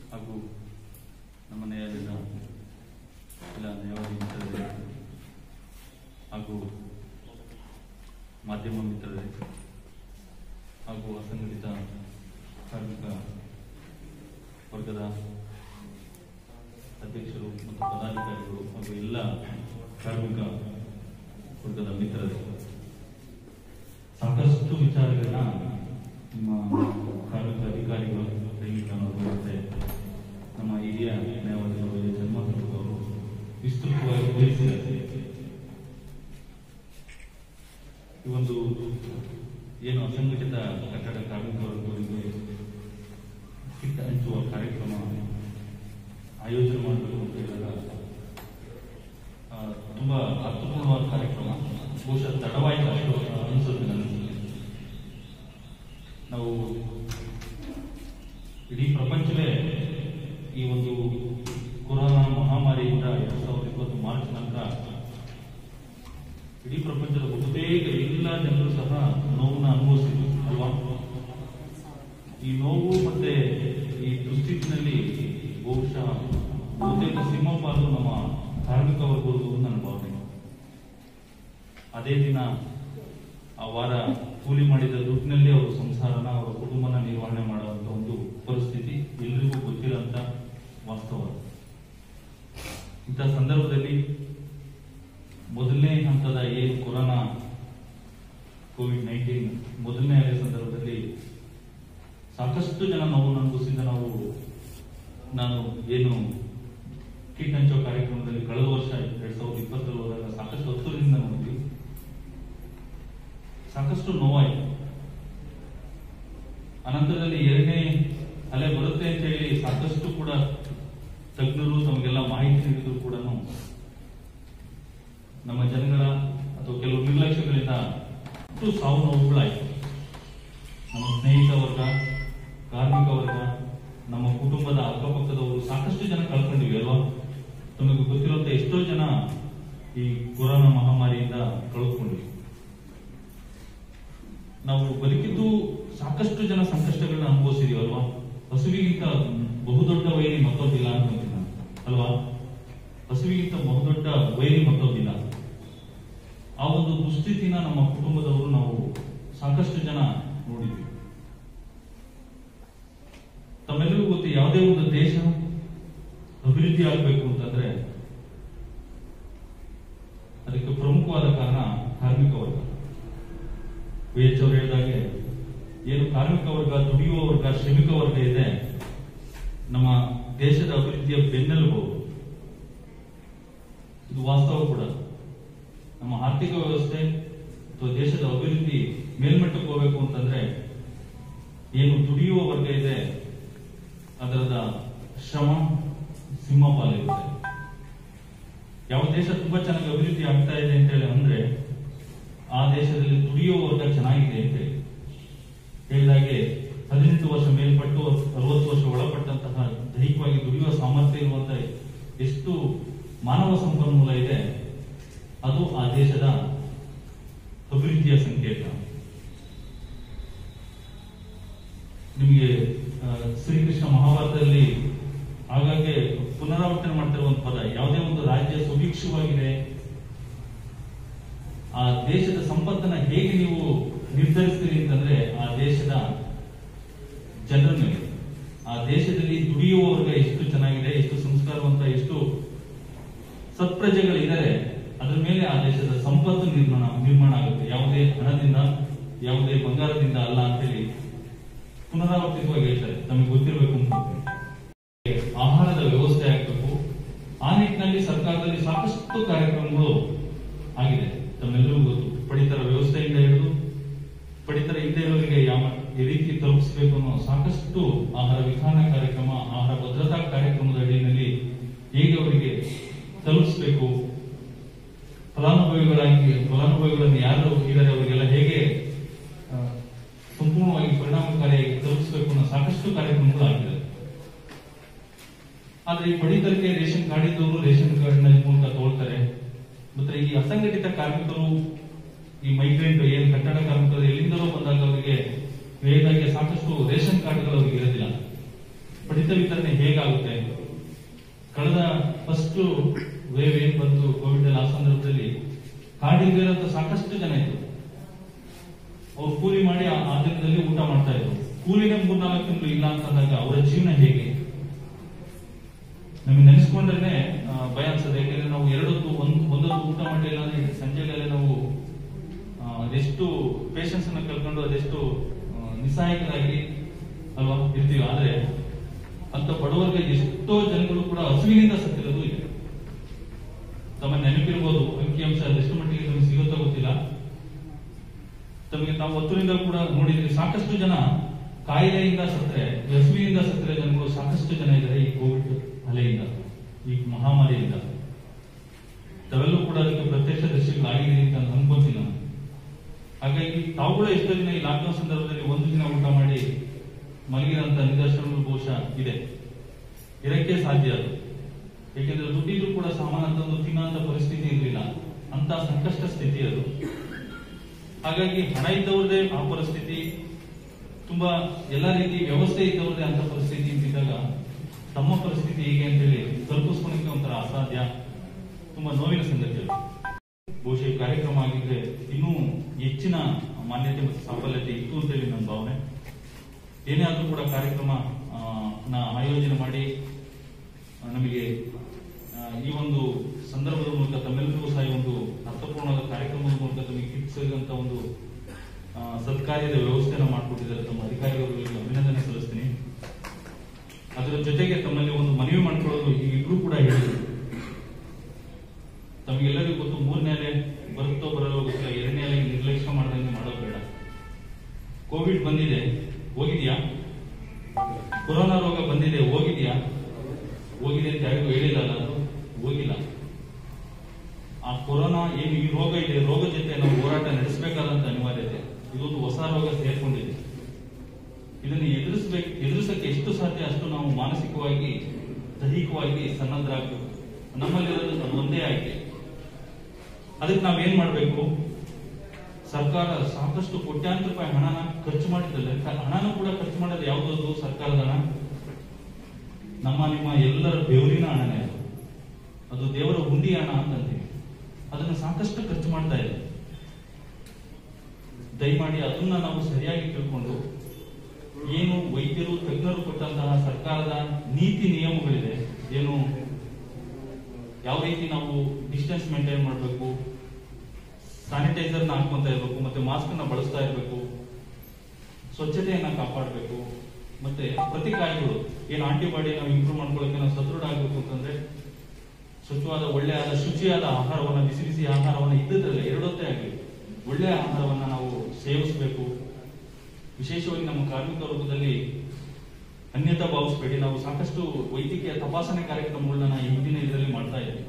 ಹಾಗೂ ನಮ್ಮ ನ್ಯಾಯಾಲಯದ ಎಲ್ಲ ನ್ಯಾಯವಾದಿ ಮಿತ್ರರೇ ಹಾಗೂ ಮಾಧ್ಯಮ ಮಿತ್ರರೇ ಹಾಗೂ ಅಸಂಘಟಿತ ಕಾರ್ಮಿಕ ವರ್ಗದ ಅಧ್ಯಕ್ಷರು ಮತ್ತು ಪದಾಧಿಕಾರಿಗಳು ಹಾಗೂ ಎಲ್ಲ ಕಾರ್ಮಿಕ ವರ್ಗದ ಮಿತ್ರರೇ ಸಾಕಷ್ಟು ವಿಚಾರಗಳನ್ನ ನಿಮ್ಮ ಕಾರ್ಮಿಕ ಅಧಿಕಾರಿಗಳು ದೈನಿಕನವರು ಮತ್ತೆ ನಮ್ಮ ಹಿರಿಯ ನ್ಯಾಯವಾದಿಗಳು ಜನ್ಮದರು ವಿಸ್ತೃತವಾಗಿ ವಿವರಿಸಿದ್ದಾರೆ ಈ ಒಂದು ಏನು ಅಸಂಘಟಿತ ಕಟ್ಟಡ ಕಾರ್ಮಿಕ ವರ್ಗಗಳಿಗೆ ಕಿಟ್ ಹಂಚುವ ಕಾರ್ಯಕ್ರಮ ಆಯೋಜನೆ ಮಾಡಬೇಕು ಅಂತ ಹೇಳಿದಾಗ ಆ, ತುಂಬಾ ಅರ್ಥಪೂರ್ಣವಾದ ಕಾರ್ಯಕ್ರಮ ಬಹುಶಃ ತಡವಾಯಿತು ಅಷ್ಟು ಅನಿಸುತ್ತೆ ನನಗೆ ನಾವು ಇಡೀ ಪ್ರಪಂಚವೇ ಈ ಒಂದು ಕೊರೋನಾ ಮಹಾಮಾರಿಯಿಂದ ಎರಡ್ ಸಾವಿರದ ಇಪ್ಪತ್ತು ಮಾರ್ಚ್ ನಂತರ ಇಡೀ ಪ್ರಪಂಚದ ಬಹುತೇಕ ಎಲ್ಲ ಜನರು ಸಹ ನೋವನ್ನ ಅನುಭವಿಸಿದ್ರು ಅಲ್ವಾ ಈ ನೋವು ಮತ್ತೆ ಈ ದುಸ್ಥಿತಿನಲ್ಲಿ ಬಹುಶಃ ಬಹುತೇಕ ಸಿಂಹಪಾಲು ನಮ್ಮ ಕಾರ್ಮಿಕ ವರ್ಗದ್ದು ನನ್ನ ಭಾವನೆ ಅದೇ ದಿನ ಆ ವಾರ ಕೂಲಿ ಮಾಡಿದ ದುಡ್ಡಿನಲ್ಲಿ ಅವರು ಸಂಸಾರನ ಅವರ ಕುಟುಂಬನ ನಿರ್ವಹಣೆ ಮಾಡುವಂತ ಒಂದು ಪರಿಸ್ಥಿತಿ ಎಲ್ರಿಗೂ ಗೊತ್ತಿರೋಂಥ ವಾಸ್ತವ ಇಂಥ ಸಂದರ್ಭದಲ್ಲಿ ಮೊದಲನೇ ಹಂತದ ಏನು ಕೊರೋನಾ ಕೋವಿಡ್ ನೈನ್ಟೀನ್ ಮೊದಲನೇ ಅಲೆ ಸಂದರ್ಭದಲ್ಲಿ ಸಾಕಷ್ಟು ಜನ ನಾವು ಅನುಭವಿಸಿದ ನಾವು ನಾನು ಏನು ಕಿಟ್ ಹಂಚೋ ಕಾರ್ಯಕ್ರಮದಲ್ಲಿ ಕಳೆದ ವರ್ಷ ಎರಡ್ ಸಾವಿರದ ಇಪ್ಪತ್ತರಲ್ಲಿ ಹೋದಾಗ ಸಾಕಷ್ಟು ಹತ್ತರಿಂದ ನೋಡಿದ್ವಿ ಸಾಕಷ್ಟು ನೋವಾಯಿತು ಅನಂತರದಲ್ಲಿ ಎರಡನೇ ಅಲೆ ಬರುತ್ತೆ ಅಂತ ಹೇಳಿ ಸಾಕಷ್ಟು ಕೂಡ ತಜ್ಞರು ತಮಗೆಲ್ಲ ಮಾಹಿತಿ ನೀಡಿದ್ರು ಕೂಡ ನಮ್ಮ ಜನಗಳ ಅಥವಾ ಕೆಲವು ನಿರ್ಲಕ್ಷ್ಯಗಳಿಂದ ಅಷ್ಟು ಸಾವು ನೋವುಗಳಾಯಿತು ನಮ್ಮ ಸ್ನೇಹಿತ ವರ್ಗ ಕಾರ್ಮಿಕ ವರ್ಗ ನಮ್ಮ ಕುಟುಂಬದ ಅಕ್ಕಪಕ್ಕದವರು ಸಾಕಷ್ಟು ಜನ ಕಳ್ಕೊಂಡಿವಿ ಅಲ್ವಾ ತಮಗೆ ಗೊತ್ತಿರುವಂತ ಎಷ್ಟೋ ಜನ ಈ ಕೊರೋನಾ ಮಹಾಮಾರಿಯಿಂದ ಕಳ್ಕೊಂಡ್ವಿ ನಾವು ಬದುಕಿದ್ದು ಸಾಕಷ್ಟು ಜನ ಸಂಕಷ್ಟಗಳನ್ನ ಅನುಭವಿಸಿದೀವಿ ಅಲ್ವಾ ಹಸುವಿಗಿಂತ ಬಹುದೊಡ್ಡ ವೈರಿ ಮತ್ತೊಂದಿಲ್ಲ ಅನ್ಕೊಂತೀನಿ ನಾನು ಅಲ್ವಾ ಹಸುವಿಗಿಂತ ಬಹುದೊಡ್ಡ ವೈರಿ ಮತ್ತೊಂದಿಲ್ಲ ಆ ಒಂದು ದುಸ್ಥಿತಿನ ನಮ್ಮ ಕುಟುಂಬದವರು ನಾವು ಸಾಕಷ್ಟು ಜನ ನೋಡಿದ್ವಿ ತಮ್ಮೆಲ್ಲರಿಗೂ ಗೊತ್ತು ಯಾವುದೇ ಒಂದು ದೇಶ ಅಭಿವೃದ್ಧಿ ಆಗಬೇಕು ಅಂತಂದ್ರೆ ಅದಕ್ಕೆ ಪ್ರಮುಖವಾದ ಕಾರಣ ಕಾರ್ಮಿಕ ವರ್ಗ ವಿ ಎಚ್ ಅವರು ಹೇಳಿದಾಗೆ ಏನು ಕಾರ್ಮಿಕ ವರ್ಗ ದುಡಿಯುವ ವರ್ಗ ಶ್ರಮಿಕ ವರ್ಗ ಇದೆ ನಮ್ಮ ದೇಶದ ಅಭಿವೃದ್ಧಿಯ ಬೆನ್ನೆಲುಬು ಇದು ವಾಸ್ತವ ಕೂಡ ನಮ್ಮ ಆರ್ಥಿಕ ವ್ಯವಸ್ಥೆ ಅಥವಾ ದೇಶದ ಅಭಿವೃದ್ಧಿ ಮೇಲ್ಮಟ್ಟಕ್ಕೆ ಹೋಗಬೇಕು ಅಂತಂದ್ರೆ ಏನು ದುಡಿಯುವ ವರ್ಗ ಇದೆ ಅದರದ ಶ್ರಮ ಸಿಂಹಪಾಲಿರುತ್ತೆ ಯಾವ ದೇಶ ತುಂಬಾ ಚೆನ್ನಾಗಿ ಅಭಿವೃದ್ಧಿ ಆಗ್ತಾ ಇದೆ ಅಂತ ಹೇಳಿ ಅಂದ್ರೆ ಆ ದೇಶದಲ್ಲಿ ದುಡಿಯುವ ವರ್ಗ ಚೆನ್ನಾಗಿದೆ ಅಂತ ಹೇಳಿ ಹೇಳಿದಾಗೆ ಹದಿನೆಂಟು ವರ್ಷ ಮೇಲ್ಪಟ್ಟು ಅರವತ್ತು ವರ್ಷ ಒಳಪಟ್ಟಂತಹ ದೈಹಿಕವಾಗಿ ದುಡಿಯುವ ಸಾಮರ್ಥ್ಯ ಇರುವಂತಹ ಎಷ್ಟು ಮಾನವ ಸಂಪನ್ಮೂಲ ಇದೆ ಅದು ಆ ದೇಶದ ಅಭಿವೃದ್ಧಿಯ ಸಂಕೇತ ನಿಮಗೆ ಆ, ಶ್ರೀಕೃಷ್ಣ ಮಹಾಭಾರತದಲ್ಲಿ ಆಗಾಗ್ಗೆ ಪುನರಾವರ್ತನೆ ಮಾಡ್ತಿರುವ ಒಂದು ಪದ ಯಾವುದೇ ಒಂದು ರಾಜ್ಯ ಸುಭಿಕ್ಷವಾಗಿದೆ ಆ ದೇಶದ ಸಂಪತ್ತನ್ನ ಹೇಗೆ ನೀವು ನಿರ್ಧರಿಸ್ತೀರಿ ಅಂತಂದ್ರೆ ಆ ದೇಶದ ಜನರ ಮೇಲೆ ಆ ದೇಶದಲ್ಲಿ ದುಡಿಯುವ ವರ್ಗ ಎಷ್ಟು ಚೆನ್ನಾಗಿದೆ ಎಷ್ಟು ಸಂಸ್ಕಾರವಂತ ಎಷ್ಟು ಸತ್ಪ್ರಜೆಗಳಿದ್ದಾರೆ ಅದ್ರ ಮೇಲೆ ಆ ದೇಶದ ಸಂಪತ್ತು ನಿರ್ಮಾಣ ನಿರ್ಮಾಣ ಆಗುತ್ತೆ ಯಾವುದೇ ಹಣದಿಂದ ಯಾವುದೇ ಬಂಗಾರದಿಂದ ಅಲ್ಲ ಅಂತೇಳಿ ಪುನರಾವರ್ತಿತವಾಗಿ ಹೇಳ್ತಾರೆ ನಮಗೆ ಗೊತ್ತಿರಬೇಕು ಅಂತ ಆಹಾರದ ವ್ಯವಸ್ಥೆ ಆಗಬೇಕು ಆ ನಿಟ್ಟಿನಲ್ಲಿ ಸರ್ಕಾರದಲ್ಲಿ ಸಾಕಷ್ಟು ಕಾರ್ಯಕ್ರಮಗಳು ಆಗಿದೆ ತಮ್ಮೆಲ್ಲರಿಗೂ ಗೊತ್ತು ಪಡಿತರ ವ್ಯವಸ್ಥೆಯಿಂದ ಹಿಡಿದು ಪಡಿತರ ಇಲ್ಲದೆ ಇರೋರಿಗೆ ಯಾವ ಈ ರೀತಿ ತಲುಪಿಸಬೇಕು ಅನ್ನೋ ಸಾಕಷ್ಟು ಆಹಾರ ವಿಧಾನ ಕಾರ್ಯಕ್ರಮ ಆಹಾರ ಭದ್ರತಾ ಕಾರ್ಯಕ್ರಮದ ಅಡಿಯಲ್ಲಿ ಹೇಗೆ ಅವರಿಗೆ ತಲುಪಿಸಬೇಕು ಫಲಾನುಭವಿಗಳಾಗಿ ಫಲಾನುಭವಿಗಳನ್ನು ಯಾರು ಇದ್ದಾರೆ ಅವರಿಗೆಲ್ಲ ಹೇಗೆ ಆ, ಸಂಪೂರ್ಣವಾಗಿ ಪರಿಣಾಮಕಾರಿಯಾಗಿ ತಲುಪಿಸಬೇಕು ಅನ್ನೋ ಸಾಕಷ್ಟು ಕಾರ್ಯಕ್ರಮಗಳು ಆಗಿದೆ ಆದ್ರೆ ಈ ಪಡಿತರಕ್ಕೆ ರೇಷನ್ ಕಾರ್ಡ್ ಇದ್ದವರು ರೇಷನ್ ಕಾರ್ಡ್ ನ ಮೂಲಕ ತಗೊಳ್ತಾರೆ ಮತ್ತೆ ಈ ಅಸಂಘಟಿತ ಕಾರ್ಮಿಕರು ಈ ಮೈಗ್ರೆಂಟ್ ಏನ್ ಕಟ್ಟಡ ಕಾರ್ಮಿಕರು ಎಲ್ಲಿಂದಲೋ ಬಂದಾಗ ಅವರಿಗೆ ವೇದಾಗಿ ಸಾಕಷ್ಟು ರೇಷನ್ ಕಾರ್ಡ್ಗಳು ಅವರಿಗೆ ಇರೋದಿಲ್ಲ ಪಡಿತ ವಿತರಣೆ ಹೇಗಾಗುತ್ತೆ ಕಳೆದ ಫಸ್ಟ್ ವೇವ್ ಏನ್ ಬಂತು ಕೋವಿಡ್ ಆ ಸಂದರ್ಭದಲ್ಲಿ ಕಾಡಿಗಿರಂತ ಸಾಕಷ್ಟು ಜನ ಇದ್ರು ಅವ್ರು ಕೂಲಿ ಮಾಡಿ ಆ ಆ ದಿನದಲ್ಲಿ ಊಟ ಮಾಡ್ತಾ ಇದ್ರು ಕೂಲಿನೇ ಮೂರ್ನಾಲ್ಕು ತಿಂಗಳು ಇಲ್ಲ ಅಂತಂದಾಗ ಅವರ ಜೀವನ ಹೇಗೆ ನಮಗೆ ನೆನೆಸ್ಕೊಂಡ್ರೆ ಭಯ ಅನ್ಸದೆ ಯಾಕಂದ್ರೆ ನಾವು ಎರಡೊತ್ತು ಒಂದ್ ಒಂದೊತ್ತು ಊಟ ಮಾಡಲಿಲ್ಲ ಅಂದ್ರೆ ಸಂಜೆಗೆಲ್ಲ ನಾವು ಆ, ಅದೆಷ್ಟು ಪೇಷನ್ಸ್ ಅನ್ನ ಕಳ್ಕೊಂಡು ಅದೆಷ್ಟು ಆ, ನಿಸ್ಸಹಾಯಕರಾಗಿ ಅಲ್ವಾ ಇರ್ತೀವಿ ಆದ್ರೆ ಅಂತ ಬಡವರ್ಗ ಎಷ್ಟೋ ಜನಗಳು ಕೂಡ ಹಸುವಿನಿಂದ ಸತ್ತಿರೋದು ಇದೆ ತಮ್ಮ ನೆನಪಿರ್ಬೋದು ಅಂಕಿಅಂಶ ಅದೆಷ್ಟು ಮಟ್ಟಿಗೆ ನಮಗೆ ಸಿಗುತ್ತೋ ಗೊತ್ತಿಲ್ಲ ತಮಗೆ ತಾವು ಹತ್ತರಿಂದ ಕೂಡ ನೋಡಿದ್ರೆ ಸಾಕಷ್ಟು ಜನ ಕಾಯಿಲೆಯಿಂದ ಸತ್ತರೆ ಈ ಹಸುವಿನಿಂದ ಸತ್ತರೆ ಜನಗಳು ಸಾಕಷ್ಟು ಜನ ಇದ್ದಾರೆ ಈ ಕೋವಿಡ್ ಅಲೆಯಿಂದ ಈ ಮಹಾಮಾರಿಯಿಂದ ತಾವೆಲ್ಲೂ ಕೂಡ ಅದಕ್ಕೆ ಪ್ರತ್ಯಕ್ಷ ದರ್ಶಿಗಳಾಗಿದ್ದೀರಿ ಅಂತ ನಾನು ಅನ್ಕೊಂತೀನಿ ನಾನು ಹಾಗಾಗಿ ತಾವು ಕೂಡ ಎಷ್ಟೋ ದಿನ ಈ ಲಾಕ್ಡೌನ್ ಸಂದರ್ಭದಲ್ಲಿ ಒಂದು ದಿನ ಊಟ ಮಾಡಿ ಮಲಗಿರಂತ ನಿದರ್ಶನಗಳು ಬಹುಶಃ ಇದೆ ಇರಕ್ಕೆ ಸಾಧ್ಯ ಅದು ಏಕೆಂದ್ರೆ ದುಡ್ಡಿದ್ರು ಕೂಡ ಸಾಮಾನು ತಂದು ತಿನ್ನೋಂತ ಪರಿಸ್ಥಿತಿ ಇರಲಿಲ್ಲ ಅಂತ ಸಂಕಷ್ಟ ಸ್ಥಿತಿ ಅದು ಹಾಗಾಗಿ ಹಣ ಇದ್ದವ್ರದೇ ಆ ಪರಿಸ್ಥಿತಿ ತುಂಬಾ ಎಲ್ಲ ರೀತಿ ವ್ಯವಸ್ಥೆ ಇದ್ದವ್ರದೇ ಅಂತ ಪರಿಸ್ಥಿತಿ ಇದ್ದಾಗ ತಮ್ಮ ಪರಿಸ್ಥಿತಿ ಹೇಗೆ ಅಂತೇಳಿ ಕಲ್ಪಿಸ್ಕೊಳಕ್ಕೆ ಒಂಥರ ಅಸಾಧ್ಯ ತುಂಬಾ ನೋವಿನ ಸಂಗತಿ ಅದು ಬಹುಶಃ ಈ ಕಾರ್ಯಕ್ರಮ ಆಗಿದ್ರೆ ಇನ್ನೂ ಹೆಚ್ಚಿನ ಮಾನ್ಯತೆ ಮತ್ತು ಸಾಫಲ್ಯತೆ ಇತ್ತು ಅಂತೇಳಿ ನನ್ನ ಭಾವನೆ ಏನೇ ಆದ್ರೂ ಕೂಡ ಕಾರ್ಯಕ್ರಮ ಆ, ನ ಆಯೋಜನೆ ಮಾಡಿ ಆ, ನಮಗೆ ಆ, ಈ ಒಂದು ಸಂದರ್ಭದ ಮೂಲಕ ತಮ್ಮೆಲ್ಲರಿಗೂ ಸಹ ಈ ಒಂದು ಅರ್ಥಪೂರ್ಣವಾದ ಕಾರ್ಯಕ್ರಮದ ಮೂಲಕ ತಮಗೆ ಕಿಟ್ಸಿದಂತ ಒಂದು ಆ, ಸತ್ಕಾರ್ಯದ ವ್ಯವಸ್ಥೆಯನ್ನು ಮಾಡಿಕೊಟ್ಟಿದ್ದಾರೆ ತಮ್ಮ ಅಧಿಕಾರಿಗಳಿಗೆ ಅಭಿನಂದನೆ ಸಲ್ಲಿಸ್ತೀನಿ ಅದರ ಜೊತೆಗೆ ತಮ್ಮಲ್ಲಿ ಒಂದು ಮನವಿ ಮಾಡಿಕೊಳ್ಳೋದು ಇಬ್ರು ಕೂಡ ಹೇಳಿದರು ತಮಗೆಲ್ಲರಿಗೂ ಗೊತ್ತು ಮೂರನೇ ಅಲೆ ಬರುತ್ತೋ ಬರಲ್ಲೋ ಗೊತ್ತಿಲ್ಲ ಎರಡನೇ ಅಲೆಗೆ ನಿರ್ಲಕ್ಷ್ಯ ಮಾಡದಂಗೆ ಮಾಡೋದು ಬೇಡ ಕೋವಿಡ್ ಬಂದಿದೆ ಹೋಗಿದ್ಯಾ ಕೊರೋನಾ ರೋಗ ಬಂದಿದೆ ಹೋಗಿದ್ಯಾ ಹೋಗಿದೆ ಅಂತ ಯಾರಿಗೂ ಹೇಳಿಲ್ಲ ಅಲ್ಲ ಅದು ಹೋಗಿಲ್ಲ ಆ ಕೊರೋನಾ ಏನು ಈ ರೋಗ ಇದೆ ರೋಗ ಜೊತೆ ನಾವು ಹೋರಾಟ ನಡೆಸಬೇಕಾದಂತ ಅನಿವಾರ್ಯತೆ ಇದೊಂದು ಹೊಸ ರೋಗ ಸೇರ್ಕೊಂಡಿದೆ ಇದನ್ನು ಎದುರಿಸಬೇಕು ಎದುರಿಸಕ್ಕೆ ಎಷ್ಟು ಸಾಧ್ಯ ಅಷ್ಟು ನಾವು ಮಾನಸಿಕವಾಗಿ ದೈಹಿಕವಾಗಿ ಸನ್ನದ್ಧರಾಗಬೇಕು ನಮ್ಮಲ್ಲಿರೋದು ಅದು ಒಂದೇ ಆಯ್ಕೆ ಅದಕ್ಕೆ ನಾವೇನ್ ಮಾಡಬೇಕು ಸರ್ಕಾರ ಸಾಕಷ್ಟು ಕೋಟ್ಯಾಂತರ ರೂಪಾಯಿ ಹಣನ ಖರ್ಚು ಮಾಡಿದ್ದಲ್ಲ ಹಣನ ಕೂಡ ಖರ್ಚು ಮಾಡೋದು ಯಾವುದದು ಸರ್ಕಾರದ ಹಣ ನಮ್ಮ ನಿಮ್ಮ ಎಲ್ಲರ ಬೆವರಿನ ಹಣನೇ ಅದು ಅದು ದೇವರ ಹುಂಡಿ ಹಣ ಅಂತಂತೀವಿ ಅದನ್ನ ಸಾಕಷ್ಟು ಖರ್ಚು ಮಾಡ್ತಾ ಇದೆ ದಯಮಾಡಿ ಅದನ್ನ ನಾವು ಸರಿಯಾಗಿ ತಿಳ್ಕೊಂಡು ಏನು ವೈದ್ಯರು ತಜ್ಞರು ಕೊಟ್ಟಂತಹ ಸರ್ಕಾರದ ನೀತಿ ನಿಯಮಗಳಿದೆ ಏನು ಯಾವ ರೀತಿ ನಾವು ಡಿಸ್ಟೆನ್ಸ್ ಮೇಂಟೈನ್ ಮಾಡಬೇಕು ಸ್ಯಾನಿಟೈಸರ್ ನ ಹಾಕೊಂತ ಇರಬೇಕು ಮತ್ತೆ ಮಾಸ್ಕ್ ನ ಬಳಸ್ತಾ ಇರಬೇಕು ಸ್ವಚ್ಛತೆಯನ್ನ ಕಾಪಾಡಬೇಕು ಮತ್ತೆ ಪ್ರತಿಕಾಯಗಳು ಏನು ಆಂಟಿಬಾಡಿ ನಾವು ಇಂಪ್ರೂವ್ ಮಾಡ್ಕೊಳ್ಳೋಕೆ ನಾವು ಸದೃಢ ಆಗಬೇಕು ಅಂತಂದ್ರೆ ಸ್ವಚ್ಛವಾದ ಒಳ್ಳೆಯಾದ ಶುಚಿಯಾದ ಆಹಾರವನ್ನ ಬಿಸಿ ಬಿಸಿ ಆಹಾರವನ್ನ ಇದ್ದದ್ರಲ್ಲ ಎರಡೊತ್ತೇ ಆಗಲಿ ಒಳ್ಳೆಯ ಆಹಾರವನ್ನ ನಾವು ಸೇವಿಸಬೇಕು ವಿಶೇಷವಾಗಿ ನಮ್ಮ ಕಾರ್ಮಿಕ ವರ್ಗದಲ್ಲಿ ಅನ್ಯತಾ ಭಾವಿಸಬೇಡಿ ನಾವು ಸಾಕಷ್ಟು ವೈದ್ಯಕೀಯ ತಪಾಸಣೆ ಕಾರ್ಯಕ್ರಮಗಳನ್ನ ನಾವು ಈ ಹಿಂದಿನ ಇದರಲ್ಲಿ ಮಾಡ್ತಾ ಇದ್ದೀವಿ